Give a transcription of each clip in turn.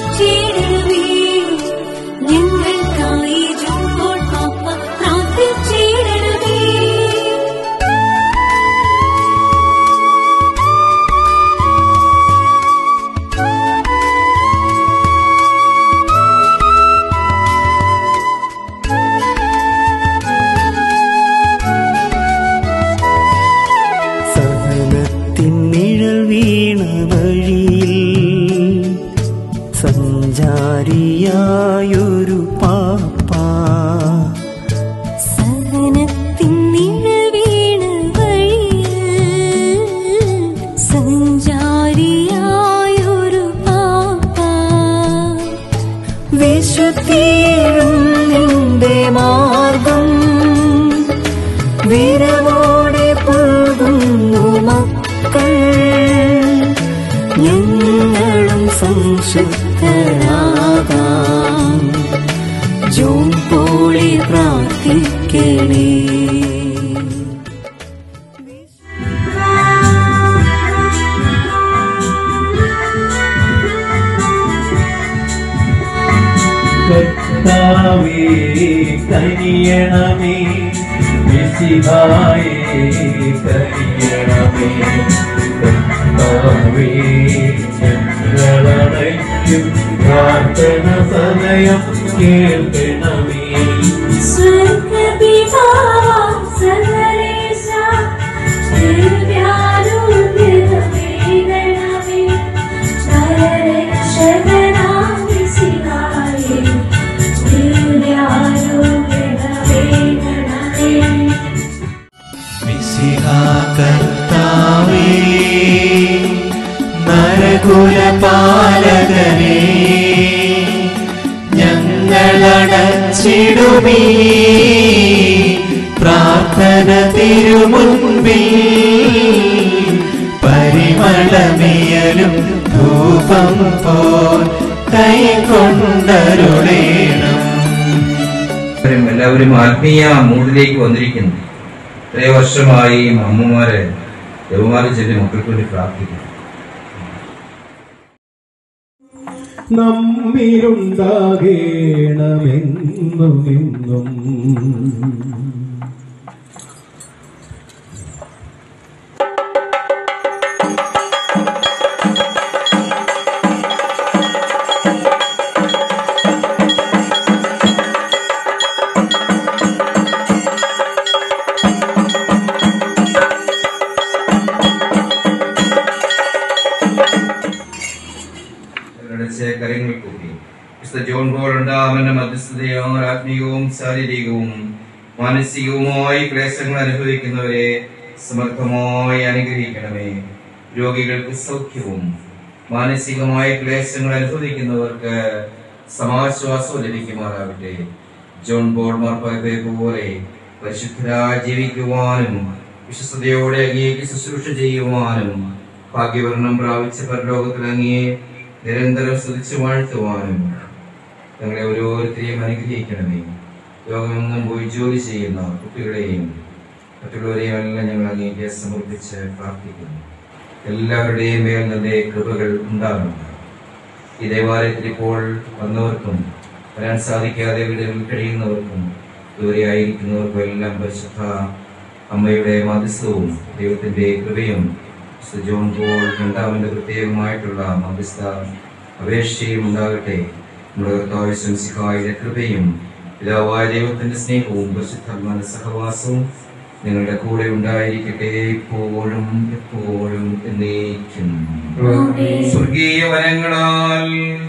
പ്രാർത്ഥിച്ചിടണമേ ഞങ്ങൾക്കായി ജോൺ പാപ്പ പ്രാർത്ഥിച്ചിടണമേ സഹനത്തിൻ നിഴൽ വീണ വഴിയിൽ സഞ്ചാരിയായൊരു പാപ്പ സഹനത്തിൻ നിഴൽ വീണ വഴിയിൽ സഞ്ചാരിയായൊരു പാപ്പ വിശുദ്ധിയേഴും നിന്റെ മാർഗം വിരവോടെ പോകുന്നു മക്കൾ ഞങ്ങളും സംശുദ്ധരാകാം ജോൺ പോളി പ്രാർത്ഥിക്കണേ കർത്താവേ കനിയണമേ മിശിഹായേ കനിയണമേ കർത്താവേ ഞങ്ങളടയ്ക്കും പ്രാർത്ഥന സമയം കേൾക്കണമേ സ്വർഗപിതാവാം സർവ്വേശ, ദിവ്യാനുഗ്രഹമേകണമേ. നരരക്ഷകനാം മിശിഹായേ, ദിവ്യാനുഗ്രഹമേകണമേ. മിശിഹാ കർത്താവേ നരകുലപാലകനേ ഞങ്ങളടച്ചിടുമീ പ്രാർത്ഥന തിരുമുൻപിൽ പരിമളമിയലും ധൂപം പോൽ കൈകൊണ്ടരുളേണം എല്ലാവരും എല്ലാവരും ആത്മീയ മൂഡിലേക്ക് വന്നിരിക്കുന്നു ഇത്രയും വർഷമായി അമ്മമാരെ ദേവമാരെ ചൊല്ലി മക്കൾക്ക് വേണ്ടി പ്രാർത്ഥിക്കുന്നു നമ്മിലുണ്ടാകേണമെന്നുമെന്നും അവരുടെ കരങ്ങൾ കൂട്ടി വിശുദ്ധ ജോൺ പോൾ ഉണ്ടാവന്റെ മധ്യസ്ഥതയും ആത്മീയവും ശാരീരികവും മാനസികവുമായി ക്ലേശങ്ങൾ അനുഭവിക്കുന്നവരെ സമർത്ഥമായി അനുഗ്രഹിക്കണമേ രോഗികൾക്ക് സൗഖ്യവും മാനസികമായ ക്ലേശങ്ങൾ അനുഭവിക്കുന്നവർക്ക് സമാശ്വാസവും ലഭിക്കുമാറാവട്ടെ ജോൺ ബോൾ മാർപ്പാപ്പയെ പോലെ പരിശുദ്ധരായി ജീവിക്കുവാനും വിശ്വസതയോടെ അങ്ങേക്ക് ശുശ്രൂഷ ചെയ്യുവാനും ഭാഗ്യവർണ്ണം പ്രാപിച്ച പരലോകത്തിൽ അങ്ങയെ നിരന്തരം സ്തുതിച്ചു വാഴ്ത്തുവാനും ഞങ്ങളെ ഓരോരുത്തരെയും അനുഗ്രഹിക്കണമേ ലോകമെങ്ങും പോയി ജോലി ചെയ്യുന്ന കുട്ടികളെയും മറ്റുള്ളവരെയും എല്ലാം ഞങ്ങൾ അങ്ങേക്ക് സമർപ്പിച്ച് പ്രാർത്ഥിക്കുന്നു എല്ലാവരുടെയും മേൽ നിന്റെ കൃപകൾ ഉണ്ടാകണം ഈ ദേവാലയത്തിൽ ഇപ്പോൾ വന്നവർക്കും വരാൻ സാധിക്കാതെ വീടുകളിൽ കഴിയുന്നവർക്കും ദൂരെ ആയിരിക്കുന്നവർക്കും എല്ലാം പരിശുദ്ധ അമ്മയുടെ മധ്യസ്ഥവും ദൈവത്തിന്റെ കൃപയും വിശുദ്ധ ജോൺ പോൾ രണ്ടാമന്റെ പ്രത്യേകമായിട്ടുള്ള മധ്യസ്ഥ അപേക്ഷയും ഉണ്ടാകട്ടെ നമ്മുടെ കർത്താവ് ശംസിഹായുടെ കൃപയും പിതാവായ ദൈവത്തിന്റെ സ്നേഹവും പരിശുദ്ധാത്മാന്റെ സഹവാസവും നിങ്ങളുടെ കൂടെ ഉണ്ടായിരിക്കട്ടെ ഇപ്പോഴും എപ്പോഴും എന്നേക്കും സ്വർഗീയ വനങ്ങളാൽ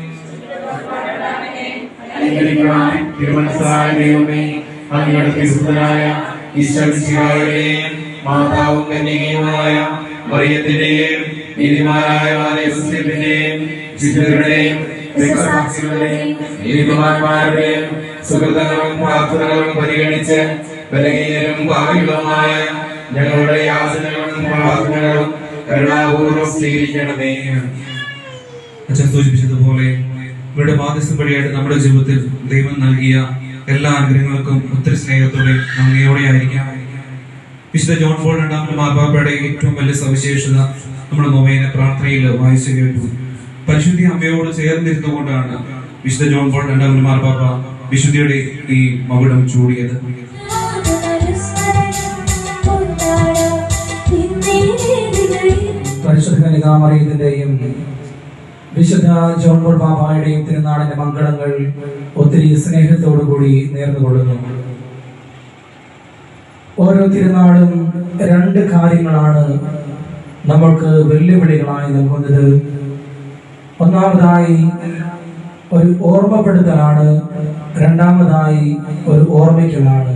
അനുഗ്രഹിക്കണമേ. തിരുമനസ്സായ ദൈവമേ, അങ്ങയുടെ പരിശുദ്ധനായ ഈശ്വരശിഹായുടെയും മാതാവും കന്യകയുമായ മറിയത്തിന്റെയും നീതിമാനായ യോസേഫിന്റെയും ശിശുക്കളുടെയും രക്തസാക്ഷികളുടെയും നീതിമാന്മാരുടെയും സുഹൃതങ്ങളും പ്രാർത്ഥനകളും പരിഗണിച്ച് ബലഹീനരും ഭാവികളുമായ ഞങ്ങളുടെ യാചനകളും പ്രാർത്ഥനകളും കരുണാപൂർവ്വം സ്വീകരിക്കണമേ അച്ഛൻ സൂചിപ്പിച്ചതുപോലെ ഇവരുടെ മാധ്യസ്ഥം വഴിയായിട്ട് നമ്മുടെ ജീവിതത്തിൽ ദൈവം നൽകിയ എല്ലാ അനുഗ്രഹങ്ങൾക്കും ഒത്തിരി സ്നേഹത്തോടെ നന്ദിയോടെ ആയിരിക്കാം വിശുദ്ധ ജോൺ പോൾ രണ്ടാമത് മാർപ്പാപ്പയുടെ ഏറ്റവും വലിയ സവിശേഷത നമ്മുടെ നൊവേന പ്രാർത്ഥനയിൽ വായിച്ചു കേട്ടു പരിശുദ്ധി അമ്മയോട് ചേർന്നിരുന്നുകൊണ്ടാണ് വിശുദ്ധ ജോൺ പോൾ രണ്ടാമൻ മാർപ്പാപ്പ വിശുദ്ധിയുടെ ഈ മകുടം ചൂടിയത് പരിശുദ്ധ കനികാമറിയത്തിന്റെയും വിശുദ്ധ ജോൺ പോൾ പാപ്പായുടെയും തിരുനാളിന്റെ മംഗളങ്ങൾ ഒത്തിരി സ്നേഹത്തോടുകൂടി നേർന്നുകൊള്ളുന്നു ഓരോ തിരുനാളും രണ്ട് കാര്യങ്ങളാണ് നമ്മൾക്ക് വെല്ലുവിളികളായി നൽകുന്നത് ഒന്നാമതായി ഒരു ഓർമ്മപ്പെടുത്തലാണ് രണ്ടാമതായി ഒരു ഓർമ്മിക്കലാണ്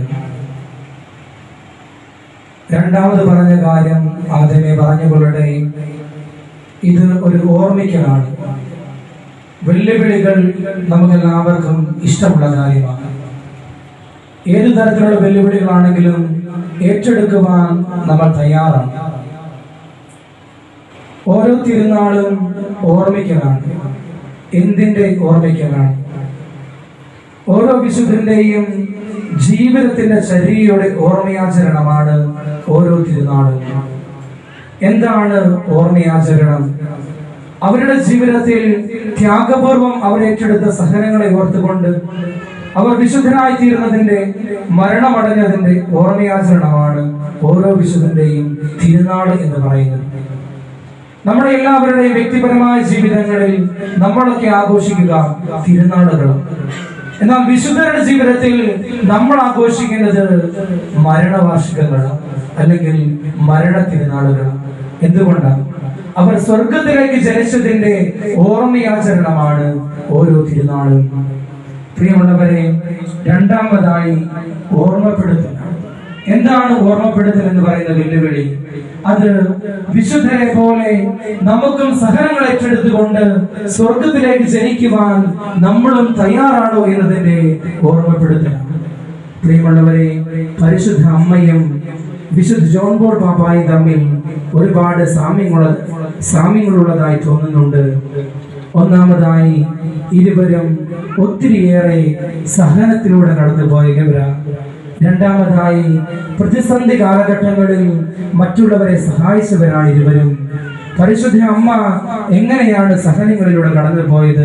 രണ്ടാമത് പറഞ്ഞ കാര്യം ആദ്യമേ പറഞ്ഞുകൊള്ളട്ടെ ഇത് ഒരു ഓർമ്മിക്കലാണ് വെല്ലുവിളികൾ നമുക്കെല്ലാവർക്കും ഇഷ്ടമുള്ള കാര്യമാണ് ഏത് തരത്തിലുള്ള വെല്ലുവിളികളാണെങ്കിലും ഏറ്റെടുക്കുവാൻ നമ്മൾ തയ്യാറാണ് ഓരോ തിരുനാളും ഓർമ്മിക്കലാണ് എന്തിന്റെ ഓർമ്മിക്കലാണ് ഓരോ വിശുദ്ധന്റെയും ജീവിതത്തിന്റെ ശരീരയുടെ ഓർമ്മയാചരണമാണ് ഓരോ തിരുനാളും എന്താണ് ഓർമ്മയാചരണം അവരുടെ ജീവിതത്തിൽ ത്യാഗപൂർവം അവർ ഏറ്റെടുത്ത സഹനങ്ങളെ ഓർത്തുകൊണ്ട് അവർ വിശുദ്ധരായി തീർന്നതിന്റെ മരണമടഞ്ഞതിന്റെ ഓർമ്മയാചരണമാണ് ഓരോ വിശുദ്ധന്റെയും തിരുനാൾ എന്ന് പറയുന്നത് നമ്മുടെ എല്ലാവരുടെയും വ്യക്തിപരമായ ജീവിതങ്ങളിൽ നമ്മളൊക്കെ ആഘോഷിക്കുക തിരുനാളുകൾ എന്നാൽ വിശുദ്ധരുടെ ജീവിതത്തിൽ നമ്മൾ ആഘോഷിക്കുന്നത് മരണവാർഷികങ്ങൾ അല്ലെങ്കിൽ മരണ തിരുനാളുകൾ എന്തുകൊണ്ടാണ് അവർ സ്വർഗത്തിലേക്ക് ജനിച്ചതിന്റെ ഓർമ്മയാചരണമാണ് ഓരോ തിരുനാളും പ്രിയമുള്ളവരെ രണ്ടാമതായി ഓർമ്മപ്പെടുത്തൽ എന്താണ് ഓർമ്മപ്പെടുത്തൽ എന്ന് പറയുന്ന വെല്ലുവിളി അത് വിശുദ്ധരെ പോലെ നമുക്കും സഹനങ്ങൾ ഏറ്റെടുത്തുകൊണ്ട് സ്വർഗത്തിലേക്ക് ജനിക്കുവാൻ നമ്മളും തയ്യാറാണോ എന്നതിന്റെ ഓർമ്മപ്പെടുത്തലാണ് പ്രിയമുള്ളവരെ പരിശുദ്ധ അമ്മയും വിശുദ്ധ ജോൺ ബോൾ പാപ്പായും തമ്മിൽ ഒരുപാട് സാമ്യങ്ങളുള്ള സാമ്യങ്ങളുള്ളതായി തോന്നുന്നുണ്ട് ഒന്നാമതായി ഇരുവരും ഒത്തിരിയേറെ സഹനത്തിലൂടെ കടന്നുപോയവരാണ് രണ്ടാമതായി പ്രതിസന്ധി കാലഘട്ടങ്ങളിൽ മറ്റുള്ളവരെ സഹായിച്ചവരാണ് ഇരുവരും പരിശുദ്ധ അമ്മ എങ്ങനെയാണ് സഹനങ്ങളിലൂടെ കടന്നുപോയത്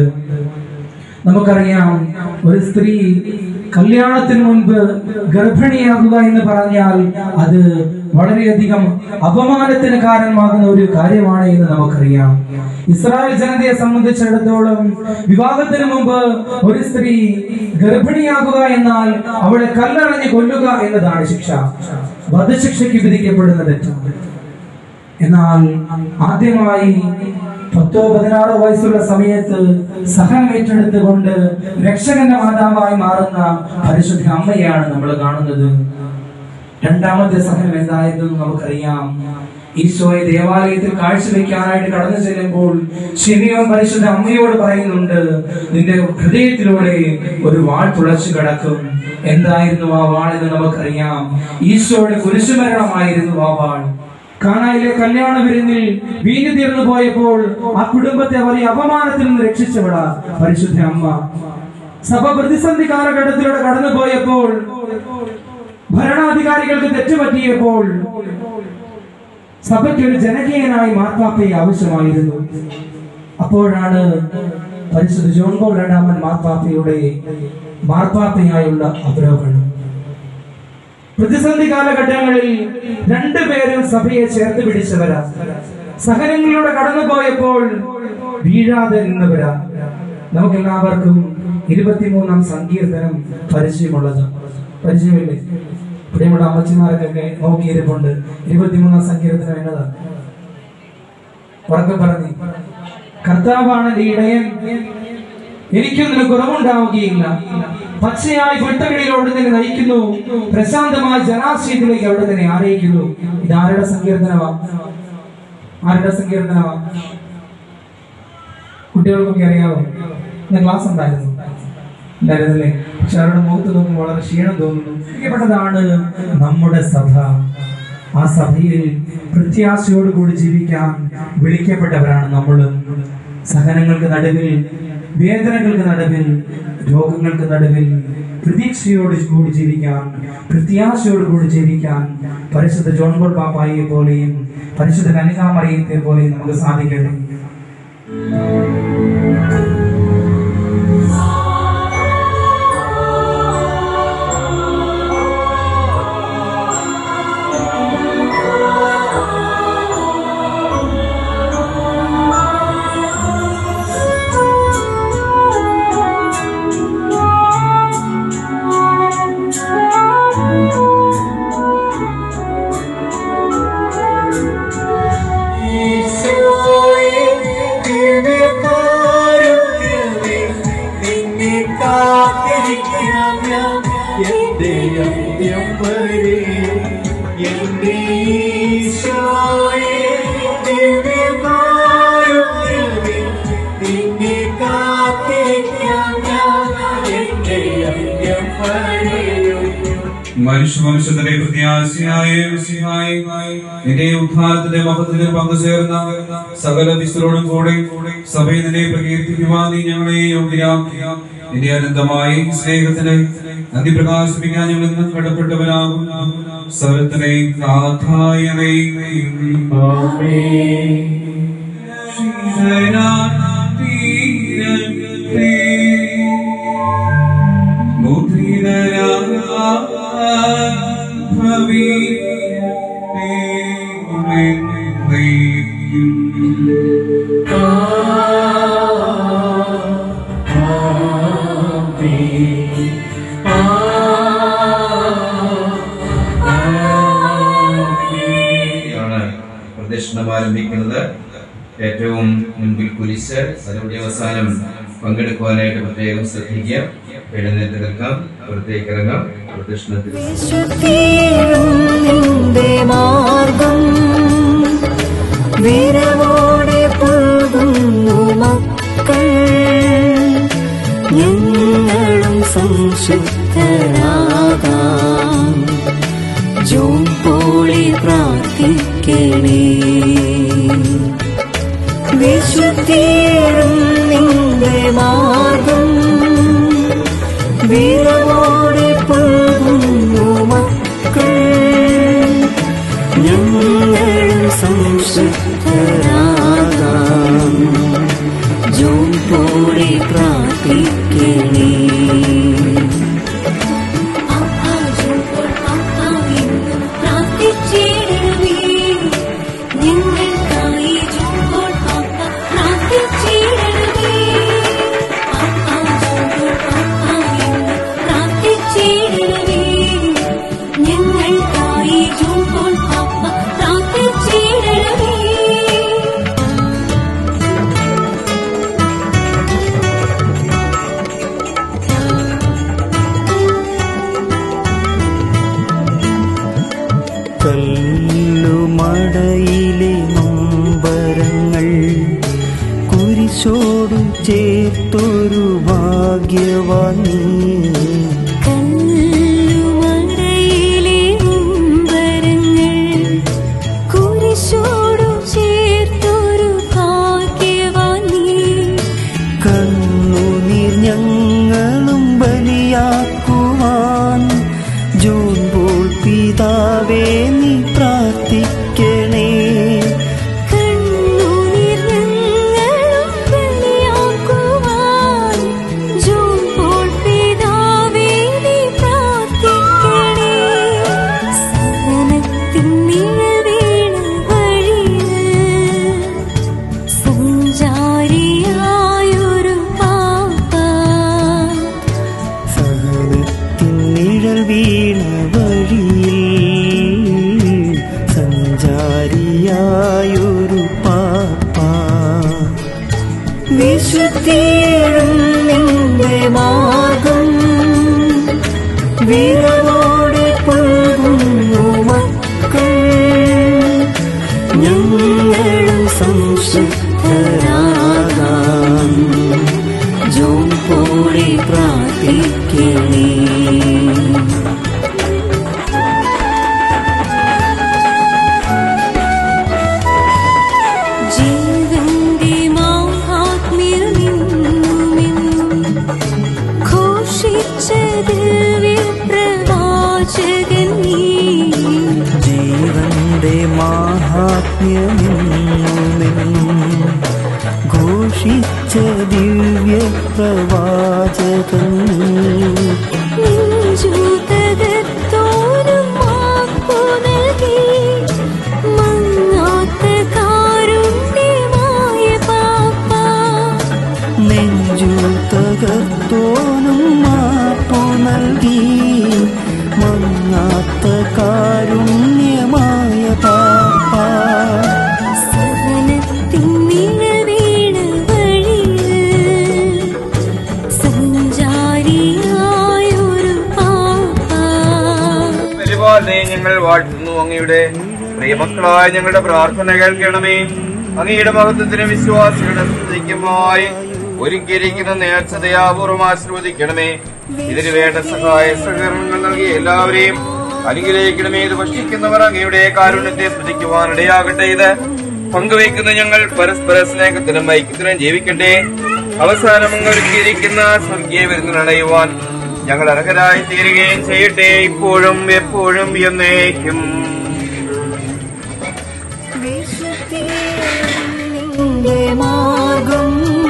നമുക്കറിയാം ഒരു സ്ത്രീ കല്യാണത്തിന് മുൻപ് ഗർഭിണിയാകുക എന്ന് പറഞ്ഞാൽ അത് വളരെയധികം അപമാനത്തിന് കാരണമാകുന്ന ഒരു കാര്യമാണ് എന്ന് നമുക്കറിയാം ഇസ്രായേൽ ജനതയെ സംബന്ധിച്ചിടത്തോളം വിവാഹത്തിന് മുമ്പ് ഒരു സ്ത്രീ ഗർഭിണിയാകുക എന്നാൽ അവളെ കല്ലെറിഞ്ഞ് കൊല്ലുക എന്നതാണ് ശിക്ഷ വധശിക്ഷയ്ക്ക് വിധിക്കപ്പെടുന്ന തെറ്റാണ് എന്നാൽ ആദ്യമായി പത്തോ പതിനാറോ വയസ്സുള്ള സമയത്ത് സഹനം ഏറ്റെടുത്തുകൊണ്ട് രക്ഷകന്റെ മാതാവായി മാറുന്ന പരിശുദ്ധ അമ്മയാണ് നമ്മൾ കാണുന്നത് രണ്ടാമത്തെ സഹനം എന്തായിരുന്നു എന്ന് നമുക്കറിയാം ഈശോയെ ദേവാലയത്തിൽ കാഴ്ചവെക്കാനായിട്ട് കടന്നു ചെല്ലുമ്പോൾ ഷിമിയോൻ പരിശുദ്ധ അമ്മയോട് പറയുന്നുണ്ട് നിന്റെ ഹൃദയത്തിലൂടെ ഒരു വാൾ തുളച്ചു കിടക്കും എന്തായിരുന്നു ആ വാൾ എന്ന് നമുക്കറിയാം ഈശോയുടെ കുരിശുമരണമായിരുന്നു ആ വാൾ കാനായിലെ കല്യാണ വിരുന്നിൽ വീഞ്ഞു തീർന്നു പോയപ്പോൾ ആ കുടുംബത്തെ വലിയ അപമാനത്തിൽ നിന്ന് രക്ഷിച്ചവള പരിശുദ്ധ അമ്മ സഭ പ്രതിസന്ധി കാലഘട്ടത്തിലൂടെ കടന്നു പോയപ്പോൾ ഭരണാധികാരികൾക്ക് തെറ്റുപറ്റിയപ്പോൾ സഭയ്ക്ക് ഒരു ജനകീയനായി മാർപ്പാപ്പയെ ആവശ്യമായിരുന്നു അപ്പോഴാണ് പരിശുദ്ധ ജോൺ പോൾ രണ്ടാമൻ മാർപ്പാപ്പയുടെ മാർപ്പാപ്പയായുള്ള അവലോകനം പ്രതിസന്ധി കാലഘട്ടങ്ങളിൽ രണ്ടുപേരും സഭയെ ചേർത്ത് പിടിച്ചവരാ സഹനങ്ങളിലൂടെ കടന്നുപോയപ്പോൾ വീഴാതെ നിന്നവരാ നമുക്ക് എല്ലാവർക്കും ഇരുപത്തിമൂന്നാം സങ്കീർത്തനം പരിചയമുള്ളത് പരിചയമില്ലേ പ്രിയമുള്ള അമ്മച്ചിമാരൊക്കെ നോക്കിയിരിപ്പുണ്ട് ഇരുപത്തിമൂന്നാം സങ്കീർത്തനം എന്നതാണ് ഉറക്കെ പറഞ്ഞു കർത്താവാണ് എന്റെ ഇടയൻ എനിക്കൊന്നിന് കുറവുണ്ടാവുകയില്ല പച്ചയായി വെട്ടകളിലോട് തന്നെ നയിക്കുന്നു പ്രശാന്തമായ ജലാശയത്തിലേക്ക് അവിടെ തന്നെ ആനയിക്കുന്നു ഇത് ആരുടെ സങ്കീർത്തനമാ ആരുടെ സങ്കീർത്തനമാ കുട്ടികൾക്കൊക്കെ അറിയാവോ ഇന്ന് ക്ലാസ് ഉണ്ടായിരുന്നു ഉണ്ടായിരുന്നല്ലേ പക്ഷെ അവരുടെ മുഖത്ത് നോക്കുമ്പോൾ വളരെ ക്ഷീണം തോന്നുന്നു പ്രിയപ്പെട്ടതാണ് നമ്മുടെ സഭ ആ സഭയിൽ പ്രത്യാശയോടുകൂടി ജീവിക്കാൻ വിളിക്കപ്പെട്ടവരാണ് നമ്മൾ സഹനങ്ങൾക്ക് നടുവിൽ വേദനകൾക്ക് നടുവിൽ രോഗങ്ങൾക്ക് നടുവിൽ പ്രതീക്ഷയോട് കൂടി ജീവിക്കാൻ പ്രത്യാശയോട് കൂടി ജീവിക്കാൻ പരിശുദ്ധ ജോൺ പോൾ പാപ്പായെ പോലെയും പരിശുദ്ധ കനികാമറിയത്തെ പോലെയും നമുക്ക് സാധിക്കട്ടെ മനുഷ്യ വംശത്തിന്റെ പ്രത്യാശയായ മിശിഹായി നിന്റെ ഉദ്ധാരത്തിന്റെ മഹത്തിന് പങ്കുചേർന്ന സകല വിശ്വരോടും കൂടെ സഭയിൽ നിന്നെ പ്രകീർത്തിക്കുവാൻ നീ ഞങ്ങളെ യോഗ്യരാക്കി നിന്റെ അനന്തമായി സ്നേഹത്തിന് നന്ദി പ്രകാശിപ്പിക്കാൻ ഞങ്ങൾ ഇന്ന് കടപ്പെട്ടവരാകും സർവത്തിനെ കാഥായണേ ാണ് പ്രദക്ഷിണം ആരംഭിക്കുന്നത് ഏറ്റവും മുൻപിൽ കുരിശ് അതിനുடைய അവസാനം പങ്കെടുക്കുവാനായിട്ട് പ്രത്യേകം ശ്രദ്ധിക്കുക എഴുന്നേറ്റ് നിൽക്കാം പുറത്തേക്ക് ഇറങ്ങാം പ്രദക്ഷിണത്തിൽ വിശുദ്ധിയേഴും നിന്റെ മാർഗം വിരവോടെ പോകുന്നു മക്കൾ ഞങ്ങളും സംശുദ്ധരാകാം ജോം പോളി പ്രാർത്ഥിക്കണേ വിശുദ്ധിയേഴും നിന്റെ മാർഗം വീരമോടെ പോകുന്നു മക്കൾ ഞങ്ങളും സംശുദ്ധരാകാം ജോം പോളി പ്രാർത്ഥിക്കണേ ഞങ്ങൾക്കായി ജൂപ്പോൾ പാപ്പ പ്രാർത്ഥിച്ചിടണമേ കല്ലുമടയിലെ നൊമ്പരങ്ങൾ കുരിശോടു ചേർത്തൊരു ഭാഗ്യവാനീ കല്ലുമടയിലെ ഉമ്പരങ്ങൾ കുരിശോടു ചേർത്തൊരു ഭാഗ്യവാനീ കണ്ണുനീർ ഞങ്ങളും ബലിയാക്കുവാൻ ജോൻപോൾ പിതാവേ നീ പ്രാർത്ഥിക്കണേ കണ്ണുനീർ ഞങ്ങളും ബലിയാക്കുവാൻ ജോമ്പോൾ പിതാവേ നീ പ്രാർത്ഥിക്കണേ സഹനത്തിൻ നിഴൽ വീണ വഴിയിൽ സഞ്ചാരിയായൊരു പാപ്പ സഹനത്തിൻ നിഴൽ വീണ വഴിയിൽ സഞ്ചാരിയായൊരു പാപ്പ വിശുദ്ധിയേഴും നിന്റെ മാർഗം വീരമോടെ പോകുന്നു മക്കൾ ഞങ്ങളും സംശുദ്ധരാകാം ജോം പോളി പ്രാർത്ഥിക്കണേ ജീവന്റെ മാഹാത്മ്യം നിന്നുമെന്നും ഘോഷിച്ച ദിവ്യപ്രവാചകൻ നീ ജീവന്റെ മാഹാത്മ്യമെന്നുമെന്നും ഘോഷിച്ച ദിവ്യ പ്രവാചകൻ നെഞ്ചുതകത്തോരും മാപ്പു നൽകി മങ്ങാത്ത കാരുണ്യമായ പാപ്പ നെഞ്ചു തകർത്തോനും മാപ്പു നൽകി മങ്ങാത്ത കാരുണ്യമായ പാപ്പ സഹനത്തിൻ നിഴൽ വീണ വഴിയിൽ സഞ്ചാരിയായൊരു പാപ്പ പരിപാലനെ ഞങ്ങൾ വാഴ്ത്തുന്നു അങ്ങയുടെ പ്രിയമക്കളായ ഞങ്ങളുടെ പ്രാർത്ഥന കേൾക്കണമേ അങ്ങയുടെ മഹത്വത്തിന് വിശ്വാസികളുടെ സ്തുതിക്കുമായി ഒരുക്കിയിരിക്കുന്ന നേർച്ചതയാപൂർവം ആശീർവദിക്കണമേ ഇതിന് വേണ്ട സഹായ സഹകരണങ്ങൾ നൽകി എല്ലാവരെയും അനുഗ്രഹിക്കണമേ ഇത് ഭക്ഷിക്കുന്നവർ അങ്ങയുടെ കാരുണ്യത്തെ സ്മരിക്കുവാൻ ഇടയാകട്ടെ ഇത് പങ്കുവയ്ക്കുന്ന ഞങ്ങൾ പരസ്പര സ്നേഹത്തിനും ഐക്യത്തിനും ജീവിക്കട്ടെ അവസാനം അങ്ങ് ഒരുക്കിയിരിക്കുന്ന സ്വർഗീയ വിരുന്നിനടയുവാൻ ഞങ്ങൾ അർഹരായി തീരുകയും ചെയ്യട്ടെ ഇപ്പോഴും എപ്പോഴും എന്നേക്കും നിന്റെ മാർഗം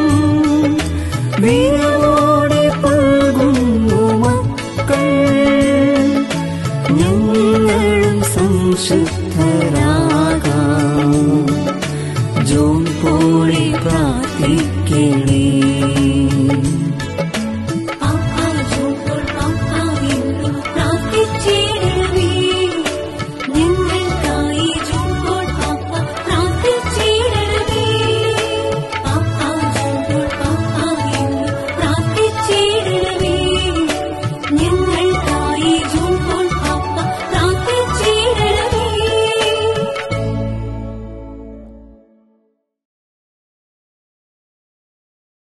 വീരവോടെ പോകുന്നു മക്കൾ ഞങ്ങളും സംശുദ്ധരാകാം ജോൺ പോളി പ്രാർത്ഥിക്കണേ